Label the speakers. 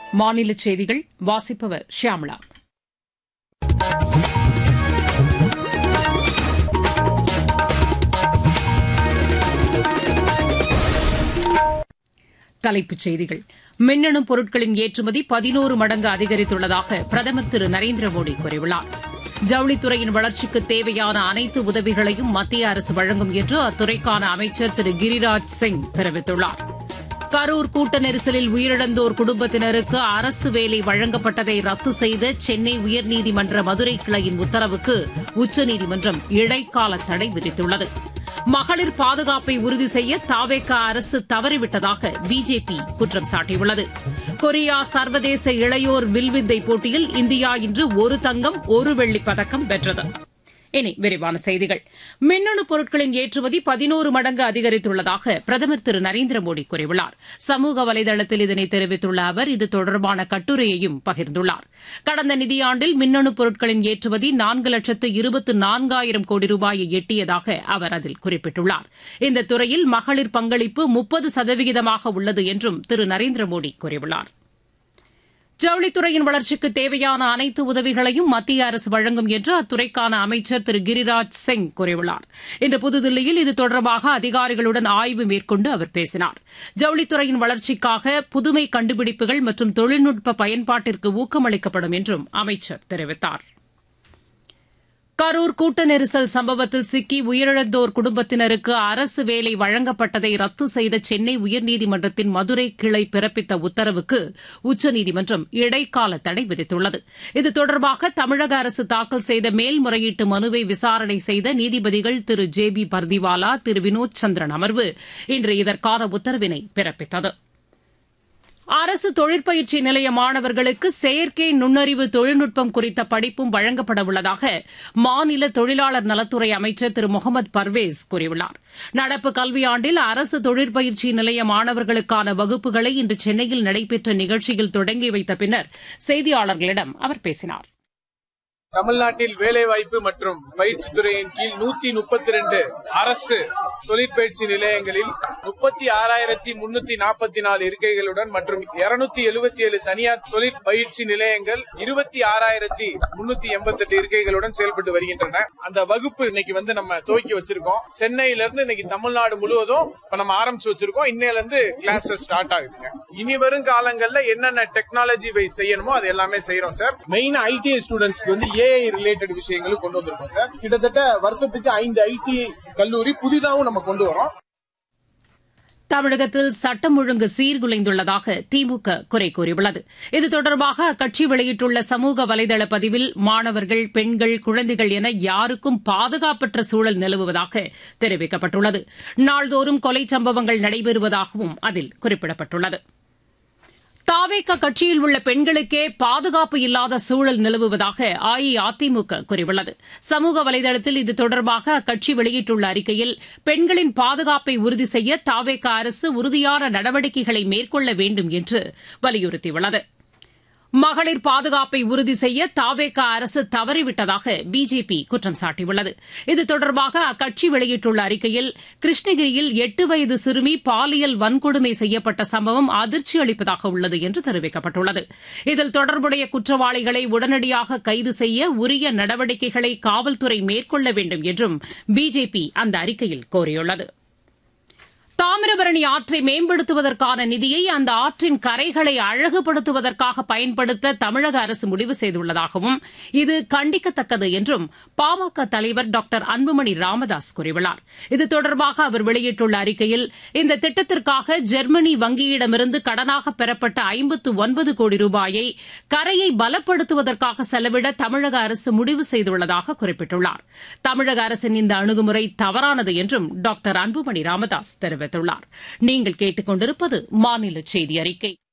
Speaker 1: மாநில செய்திகள் வாசிப்பவர் ஷியாமளா தலைப்புச் செய்திகள் மின்னணு பொருட்களின் ஏற்றுமதி பதினோரு மடங்கு அதிகரித்துள்ளதாக பிரதமர் திரு நரேந்திர மோடி கூறியுள்ளார் ஜவுளித்துறையின் வளர்ச்சிக்கு தேவையான அனைத்து உதவிகளையும் மத்திய அரசு வழங்கும் என்று அத்துறைக்கான அமைச்சர் திரு கிரிராஜ் சிங் தெரிவித்துள்ளார் கரூர் கூட்ட நெரிசலில் உயிரிழந்தோர் குடும்பத்தினருக்கு அரசு வேலை வழங்கப்பட்டதை ரத்து செய்த சென்னை உயர்நீதிமன்ற மதுரை கிளையின் உத்தரவுக்கு உச்சநீதிமன்றம் இடைக்கால தடை விதித்துள்ளது மகளிர் பாதுகாப்பை உறுதி செய்ய தாவேக அரசு தவறிவிட்டதாக பிஜேபி குற்றம் சாட்டியுள்ளது கொரியா சர்வதேச இளையோர் வில்வித்தை போட்டியில் இந்தியா இன்று ஒரு தங்கம் ஒரு வெள்ளிப் பதக்கம் வென்றது இனி விரிவான செய்திகள் மின்னணு பொருட்களின் ஏற்றுமதி பதினோரு மடங்கு அதிகரித்துள்ளதாக பிரதமர் திரு நரேந்திர மோடி கூறியுள்ளார் சமூக வலைதளத்தில் இதனை தெரிவித்துள்ள அவர் இது தொடர்பான கட்டுரையையும் பகிர்ந்துள்ளார் கடந்த நிதியாண்டில் மின்னணு பொருட்களின் ஏற்றுமதி நான்கு லட்சத்து இருபத்து நான்காயிரம் கோடி ரூபாயை எட்டியதாக அவர் அதில் குறிப்பிட்டுள்ளார் இந்த துறையில் மகளிர் பங்களிப்பு முப்பது சதவிகிதமாக உள்ளது என்றும் திரு நரேந்திர மோடி கூறியுள்ளார் ஜவுளித்துறையின் வளர்ச்சிக்கு தேவையான அனைத்து உதவிகளையும் மத்திய அரசு வழங்கும் என்று அத்துறைக்கான அமைச்சர் திரு கிரிராஜ் சிங் கூறியுள்ளார் இன்று புதுதில்லியில் இது தொடர்பாக அதிகாரிகளுடன் ஆய்வு மேற்கொண்டு அவர் பேசினார் ஜவுளித்துறையின் வளர்ச்சிக்காக புதுமை கண்டுபிடிப்புகள் மற்றும் தொழில்நுட்ப பயன்பாட்டிற்கு ஊக்கமளிக்கப்படும் என்றும் அமைச்சர் தெரிவித்தார் கரூர் கூட்ட நெரிசல் சம்பவத்தில் சிக்கி உயிரிழந்தோர் குடும்பத்தினருக்கு அரசு வேலை வழங்கப்பட்டதை ரத்து செய்த சென்னை உயர்நீதிமன்றத்தின் மதுரை கிளை பிறப்பித்த உத்தரவுக்கு உச்சநீதிமன்றம் இடைக்கால தடை விதித்துள்ளது இது தொடர்பாக தமிழக அரசு தாக்கல் செய்த மேல்முறையீட்டு மனுவை விசாரணை செய்த நீதிபதிகள் திரு ஜே பி பர்திவாலா திரு வினோத் சந்திரன் அமர்வு இன்று இதற்கான உத்தரவினை பிறப்பித்தது அரசு தொழிற்பயிற்சி நிலைய மாணவர்களுக்கு செயற்கை நுண்ணறிவு தொழில்நுட்பம் குறித்த படிப்பும் வழங்கப்பட உள்ளதாக மாநில தொழிலாளர் நலத்துறை அமைச்சர் திரு முகமது பர்வேஸ் கூறியுள்ளார் நடப்பு கல்வியாண்டில் அரசு தொழிற்பயிற்சி நிலைய மாணவர்களுக்கான வகுப்புகளை இன்று சென்னையில் நடைபெற்ற நிகழ்ச்சியில் தொடங்கி வைத்த பின்னர் செய்தியாளர்களிடம் அவர் பேசினார்
Speaker 2: தமிழ்நாட்டில் வேலைவாய்ப்பு மற்றும் பயிற்சி துறையின் கீழ் நூத்தி முப்பத்தி ரெண்டு அரசு தொழிற்பயிற்சி நிலையங்களில் முப்பத்தி ஆறாயிரத்தி முன்னூத்தி நாற்பத்தி நாலு இருக்கைகளுடன் மற்றும் இருநூத்தி எழுபத்தி ஏழு தனியார் தொழிற்பயிற்சி நிலையங்கள் இருபத்தி ஆறாயிரத்தி முன்னூத்தி எண்பத்தி எட்டு இருக்கைகளுடன் செயல்பட்டு வருகின்றன அந்த வகுப்பு இன்னைக்கு வந்து நம்ம துவக்கி வச்சிருக்கோம் சென்னையில இருந்து இன்னைக்கு தமிழ்நாடு முழுவதும் இப்ப நம்ம ஆரம்பிச்சு வச்சிருக்கோம் இன்னையில இருந்து கிளாஸஸ் ஸ்டார்ட் ஆகுதுங்க இனி வரும் காலங்கள்ல என்னென்ன டெக்னாலஜி வைஸ் செய்யணுமோ அது எல்லாமே செய்யறோம் சார் மெயின் ஐடிஐ ஸ்டூடெண்ட்ஸ்க்கு வந்து ஏஐ ரிலேட்டட் விஷயங்களும் கொண்டு வந்திருக்கோம் சார் கிட்டத்தட்ட வருஷத்துக்கு ஐந்து ஐடி கல்லூரி புதிதாகவும் நம்ம கொண்டு வரோம்
Speaker 1: தமிழகத்தில் சட்டம் ஒழுங்கு சீர்குலைந்துள்ளதாக திமுக குறை கூறியுள்ளது இது தொடர்பாக அக்கட்சி வெளியிட்டுள்ள சமூக வலைதள பதிவில் மாணவர்கள் பெண்கள் குழந்தைகள் என யாருக்கும் பாதுகாப்பற்ற சூழல் நிலவுவதாக தெரிவிக்கப்பட்டுள்ளது நாள்தோறும் கொலை சம்பவங்கள் நடைபெறுவதாகவும் அதில் குறிப்பிடப்பட்டுள்ளது தாவேக கட்சியில் உள்ள பெண்களுக்கே பாதுகாப்பு இல்லாத சூழல் நிலவுவதாக அஇஅதிமுக கூறியுள்ளது சமூக வலைதளத்தில் இது தொடர்பாக அக்கட்சி வெளியிட்டுள்ள அறிக்கையில் பெண்களின் பாதுகாப்பை உறுதி செய்ய தாவேக அரசு உறுதியான நடவடிக்கைகளை மேற்கொள்ள வேண்டும் என்று வலியுறுத்தியுள்ளது மகளிர் பாதுகாப்பை உறுதி செய்ய தாவேக அரசு தவறிவிட்டதாக பிஜேபி குற்றம் சாட்டியுள்ளது இது தொடர்பாக அக்கட்சி வெளியிட்டுள்ள அறிக்கையில் கிருஷ்ணகிரியில் எட்டு வயது சிறுமி பாலியல் வன்கொடுமை செய்யப்பட்ட சம்பவம் அதிர்ச்சி அளிப்பதாக உள்ளது என்று தெரிவிக்கப்பட்டுள்ளது இதில் தொடர்புடைய குற்றவாளிகளை உடனடியாக கைது செய்ய உரிய நடவடிக்கைகளை காவல்துறை மேற்கொள்ள வேண்டும் என்றும் பிஜேபி அந்த அறிக்கையில் கோரியுள்ளது தாமிரபரணி ஆற்றை மேம்படுத்துவதற்கான நிதியை அந்த ஆற்றின் கரைகளை அழகுபடுத்துவதற்காக பயன்படுத்த தமிழக அரசு முடிவு செய்துள்ளதாகவும் இது கண்டிக்கத்தக்கது என்றும் பாமக தலைவர் டாக்டர் அன்புமணி ராமதாஸ் கூறியுள்ளார் இது தொடர்பாக அவர் வெளியிட்டுள்ள அறிக்கையில் இந்த திட்டத்திற்காக ஜெர்மனி வங்கியிடமிருந்து கடனாக பெறப்பட்ட ஐம்பத்து ஒன்பது கோடி ரூபாயை கரையை பலப்படுத்துவதற்காக செலவிட தமிழக அரசு முடிவு செய்துள்ளதாக குறிப்பிட்டுள்ளார் தமிழக அரசின் இந்த அணுகுமுறை தவறானது என்றும் டாக்டர் அன்புமணி ராமதாஸ் தெரிவித்தார் தெரிவித்துள்ளார் நீங்கள் கேட்டுக் கொண்டிருப்பது மாநில செய்தி அறிக்கை